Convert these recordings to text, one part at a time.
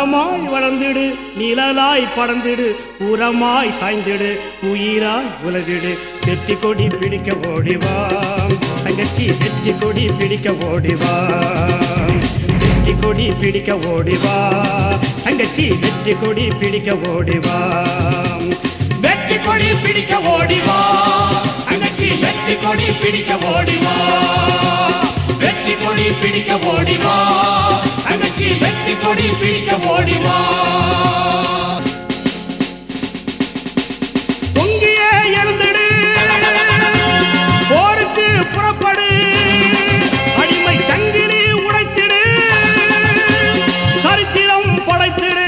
மரமாய் வளர்ந்திடு நிழலாய் படர்ந்திடு உரமாய் சாய்ந்திடு உயிராய் உலகிடு வெற்றி கொடி பிடிக்க ஓடிவா தங்கச்சி வெற்றி கொடி பிடிக்க ஓடிவா வெற்றி கொடி பிடிக்க ஓடிவா தங்கச்சி வெற்றி கொடி பிடிக்க ஓடிவா வெற்றி கொடி பிடிக்க ஓடிவா தங்கச்சி வெற்றி கொடி பிடிக்க ஓடிவா வெற்றி கொடி பிடிக்க ஓடிவா தங்கச்சி வெற்றி கொடி பிடிக்க ஓடிவா பொங்கியே எழுந்திடு போருக்கு புறப்படு அடிமை சங்கிலி உடைத்திடு சரித்திரம் படைத்திடு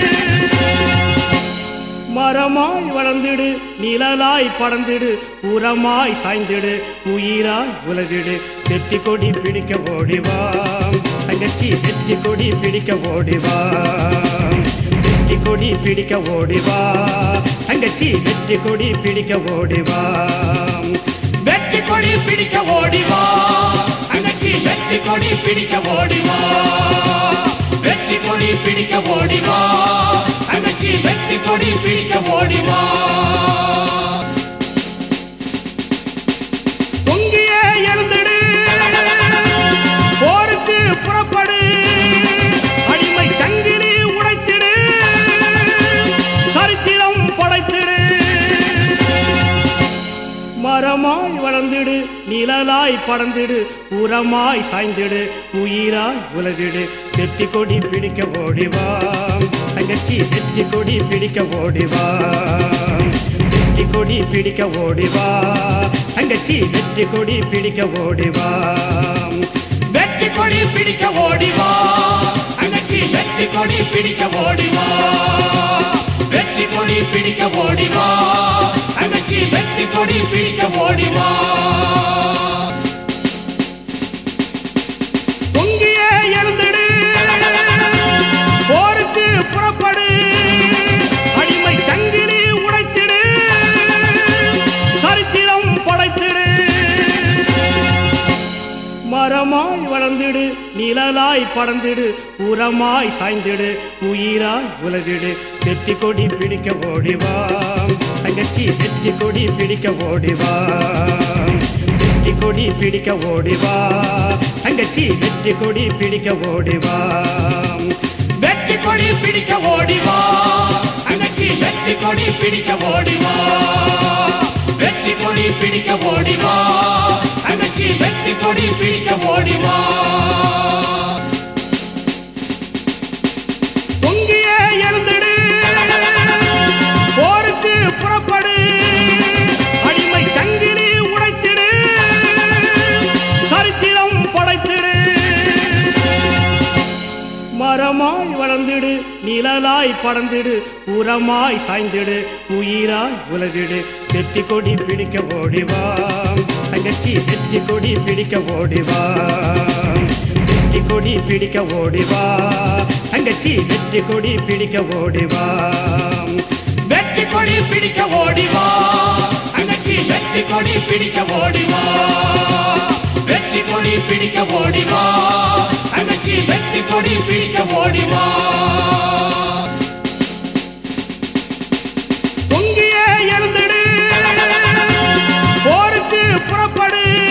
மரமாய் வளர்ந்திடு நிழலாய் படர்ந்திடு உரமாய் சாய்ந்திடு உயிராய் உலகிடு வெற்றி கொடி பிடிக்க ஓடிவா தங்கச்சி வெற்றி கொடி பிடிக்க ஓடிவா வெற்றி கொடி பிடிக்க ஓடிவா தங்கச்சி வெற்றி கொடி பிடிக்க ஓடிவா வெற்றி கொடி பிடிக்க ஓடிவா தங்கச்சி வெற்றி கொடி பிடிக்க ஓடிவா வெற்றி கொடி பிடிக்க ஓடிவா தங்கச்சி வெற்றி கொடி பிடிக்க ஓடிவா பொங்கியே எழுந்திடு போருக்கு புறப்படு அடிமை சங்கிலி உடைத்திடு சரித்திரம் படைத்திடு மரமாய் வளர்ந்திடு நிழலாய் படர்ந்திடு உரமாய் சாய்ந்திடு உயிராய் உலகிடு வெற்றி கொடி பிடிக்க ஓடிவா தங்கச்சி வெற்றி கொடி பிடிக்க ஓடிவா வெற்றி கொடி பிடிக்க ஓடிவா தங்கச்சி வெற்றி கொடி பிடிக்க ஓடிவா வெற்றி கொடி பிடிக்க ஓடிவா தங்கச்சி வெற்றி கொடி பிடிக்க ஓடிவா வெற்றி கொடி பிடிக்க ஓடிவா தங்கச்சி வெற்றி கொடி பிடிக்க ஓடிவா பொங்கியே எழுந்திடு போருக்கு புறப்படு அடிமை சங்கிலி உடைத்திடு சரித்திரம் படைத்திடு மரமாய் வளர்ந்திடு நிழலாய் படர்ந்திடு உரமாய் சாய்ந்திடு உயிராய் உலகிடு வெற்றி கொடி பிடிக்க ஓடிவா தங்கச்சி வெற்றி கொடி பிடிக்க ஓடிவா வெற்றி கொடி பிடிக்க ஓடிவா தங்கச்சி வெற்றி கொடி பிடிக்க ஓடிவா வெற்றி கொடி பிடிக்க ஓடிவா தங்கச்சி வெற்றி கொடி பிடிக்க ஓடிவா வெற்றி கொடி பிடிக்க ஓடிவா தங்கச்சி வெற்றி கொடி பிடிக்க ஓடிவா பொங்கியே எழுந்திடு போருக்கு புறப்படு அடிமை சங்கிலி உடைத்திடு சரித்திரம் படைத்திடு மரமாய் வளர்ந்திடு நிழலாய் படர்ந்திடு உரமாய் சாய்ந்திடு உயிராய் உலகிடு வெற்றி கொடி பிடிக்க ஓடிவா தங்கச்சி வெற்றி கொடி பிடிக்க ஓடிவா வெற்றி கொடி பிடிக்க ஓடிவா தங்கச்சி வெற்றி கொடி பிடிக்க ஓடிவா வெற்றி கொடி பிடிக்க ஓடிவா தங்கச்சி வெற்றி கொடி பிடிக்க ஓடிவா வெற்றி கொடி பிடிக்க ஓடிவா தங்கச்சி வெற்றி கொடி பிடிக்க ஓடிவா பொங்கியே எழுந்திடு போருக்கு புறப்படு